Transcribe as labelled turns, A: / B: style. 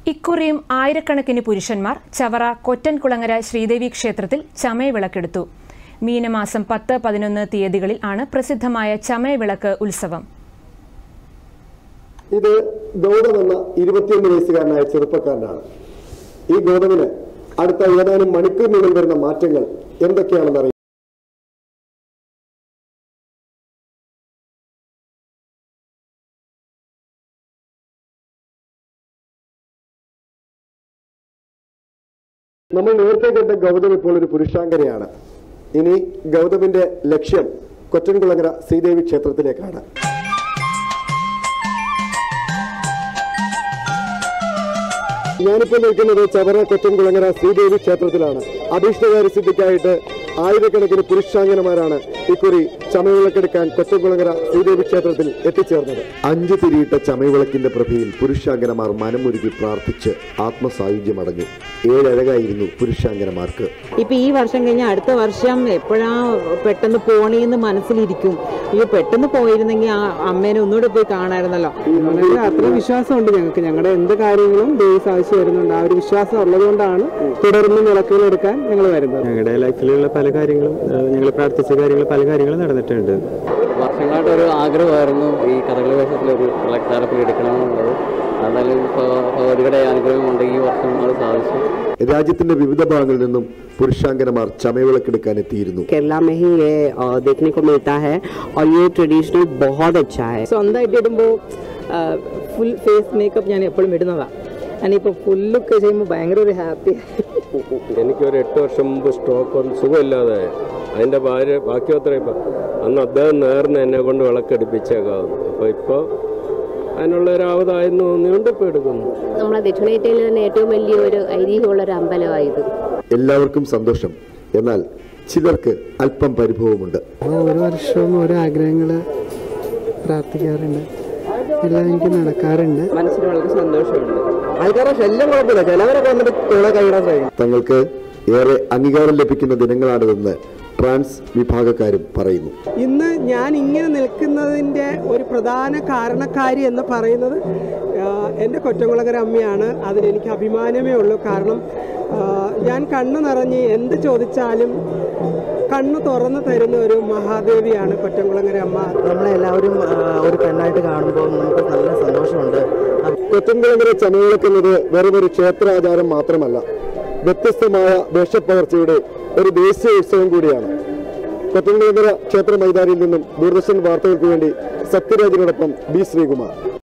A: ഇക്കുറിയും ആയിരക്കണക്കിന് പുരുഷന്മാർ ചവറ കൊറ്റൻകുളങ്ങര ശ്രീദേവി ക്ഷേത്രത്തിൽ ചമയവിളക്കെടുത്തു മീനമാസം പത്ത് പതിനൊന്ന് തീയതികളിൽ ആണ് പ്രസിദ്ധമായ ചമയവിളക്ക് ഉത്സവം
B: ഇത് ഗൗതം എന്ന ഇരുപത്തിയൊന്ന് വയസ്സുകാരനായ ചെറുപ്പക്കാരനാണ് ഈ ഗൗതമിന് അടുത്ത ഏതാനും മണിക്കൂറിനുള്ളിൽ വരുന്ന മാറ്റങ്ങൾ എന്തൊക്കെയാണെന്ന് അറിയാം നമ്മൾ നേരത്തെ കണ്ട ഗൗതം ഇപ്പോൾ ഒരു പുരുഷാങ്കരയാണ് ഇനി ഗൗതമിന്റെ ലക്ഷ്യം കൊറ്റൻകുളങ്ങര ശ്രീദേവി ക്ഷേത്രത്തിലേക്കാണ് ഞാനിപ്പോൾ നിൽക്കുന്നത് ചവറ കൊറ്റൻകുളങ്ങര ശ്രീദേവി ക്ഷേത്രത്തിലാണ് അഭീഷ്ടകാര്യ സിദ്ധിക്കായിട്ട് ആയിരക്കണക്കിന് പുരുഷാംഗനമാരാണ് ഇക്കുറി ചമയവിളക്കെടുക്കാൻ കൊറ്റൻകുളങ്ങര ശ്രീദേവി ക്ഷേത്രത്തിൽ എത്തിച്ചേർന്നത് അഞ്ചു തിരിയിട്ട ചമയവിളക്കിന്റെ പ്രഭയിൽ പുരുഷാംഗനമാർ മനമൊരുക്കി പ്രാർത്ഥിച്ച് ആത്മസായുജ്യമടഞ്ഞു ഏഴഴകായിരുന്നു പുരുഷാംഗനമാർക്ക്
C: ഇപ്പൊ ഈ വർഷം കഴിഞ്ഞ അടുത്ത വർഷം എപ്പോഴാ പെട്ടെന്ന് പോണേന്ന് മനസ്സിലിരിക്കും അയ്യോ പെട്ടെന്ന് പോയിരുന്നെങ്കിൽ ആ അമ്മേനെ ഒന്നുകൂടെ പോയി കാണാമായിരുന്നല്ലോ
D: ഞങ്ങൾക്ക് അത്ര വിശ്വാസമുണ്ട് ഞങ്ങൾക്ക് ഞങ്ങളുടെ എന്ത് കാര്യങ്ങളും ദൈവം സാധിച്ചു വരുന്നുണ്ട് ആ ഒരു വിശ്വാസം ഉള്ളതുകൊണ്ടാണ് തുടർന്ന് വിളക്കുകൾ എടുക്കാൻ ഞങ്ങൾ വരുന്നത്
E: ഞങ്ങളുടെ ലൈഫിലുള്ള പല കാര്യങ്ങളും ഞങ്ങൾ പ്രാർത്ഥിച്ച കാര്യങ്ങൾ പല കാര്യങ്ങളും നടന്നിട്ടുണ്ട്
F: വർഷങ്ങളായിട്ട് ഒരു ആഗ്രഹമായിരുന്നു ഈ കഥകളി വേഷത്തിലൊരു കളക്ടറപ്പിൽ എടുക്കണമെന്നുള്ളത് എന്നാലും ഭഗവതിയുടെ അനുഗ്രഹം കൊണ്ട് ഈ വർഷം അത് സാധിച്ചു
B: രാജ്യത്തിന്റെ വിവിധ ഭാഗങ്ങളിൽ നിന്നും പുരുഷാംഗനമാർ ചമയവിളക്കെടുക്കാൻ എത്തിയിരുന്നു
G: केरला में ही ये अ, देखने को मिलता है और ये ट्रेडिशनल बहुत अच्छा है
C: സ്വന്തമായിട്ട് ഇടുമ്പോൾ ഫുൾ ഫേസ് മേക്കപ്പ് ഞാൻ എപ്പോഴും ഇടുന്നതാണ് ഞാനിപ്പോൾ ഫുൾ ലുക്ക് ചെയ്യുമ്പോൾ ഭയങ്കര ഒരു ഹാപ്പി
H: എനിക്കൊരു എട്ട് വർഷം മുമ്പ് സ്ട്രോക്ക് വന്ന് സുഖമില്ലാതെ അതിൻ്റെ ഭാര്യ ബാക്കി അത്ര ഇപ്പം അന്ന് അദ്ദേഹം നേർന്ന് എന്നെ കൊണ്ട് വിളക്കടിപ്പിച്ചേക്കാവുന്നു അപ്പോൾ ഇപ്പോൾ അതിനുള്ള ഒരു ആവതായെന്ന് തോന്നിയുകൊണ്ട് ഇപ്പോൾ എടുക്കുന്നു
I: നമ്മളെ ദക്ഷിണേന്ത്യയിൽ തന്നെ ഏറ്റവും വലിയ ഒരു ഐതിഹ്യമുള്ള ഒരു അമ്പലമായത്
B: എല്ലാവർക്കും സന്തോഷം എന്നാൽ ചിലർക്ക് അല്പം പരിഭവമുണ്ട്
D: ഓരോ വർഷവും ഓരോ ആഗ്രഹങ്ങൾ പ്രാർത്ഥിക്കാറുണ്ട് എല്ലാം എനിക്ക് നടക്കാറുണ്ട്
C: മനസ്സിന് വളരെ സന്തോഷമുണ്ട്
D: ആൾക്കാരുടെ ശല്യം കുഴപ്പമില്ല ചിലവരൊക്കെ വന്നിട്ട് തുള കൈയിടാൻ ശ്രമിക്കും
B: തങ്ങൾക്ക് ഏറെ അംഗീകാരം ലഭിക്കുന്ന ദിനങ്ങളാണിതെന്ന് ട്രാൻസ് വിഭാഗക്കാരും പറയുന്നു
D: ഇന്ന് ഞാൻ ഇങ്ങനെ നിൽക്കുന്നതിൻ്റെ ഒരു പ്രധാന കാരണക്കാരി എന്ന് പറയുന്നത് ആ, എൻ്റെ കൊറ്റംകുളങ്ങര അമ്മയാണ് അതിലെനിക്ക് അഭിമാനമേ ഉള്ളൂ കാരണം ആ, ഞാൻ കണ്ണു നിറഞ്ഞ് എന്ത് ചോദിച്ചാലും കണ്ണു തുറന്നു തരുന്ന ഒരു മഹാദേവിയാണ് കൊറ്റംകുളങ്ങര അമ്മ
G: നമ്മളെല്ലാവരും ഒരു പെണ്ണായിട്ട് കാണുമ്പോൾ നമുക്ക് നല്ല സന്തോഷമുണ്ട്
B: കൊറ്റൻകുളങ്ങര ചമയവിളക്കുന്നത് വെറും ഒരു ക്ഷേത്രാചാരം മാത്രമല്ല വ്യത്യസ്തമായ വേഷപ്പകർച്ചയുടെ ഒരു ദേശീയ ഉത്സവം കൂടിയാണ് കൊറ്റൻകുളങ്ങര ക്ഷേത്ര മൈതാനിയിൽ നിന്നും ദൂരദർശൻ വാർത്തകൾക്ക് വേണ്ടി സത്യരാജിനോടൊപ്പം ബി ശ്രീകുമാർ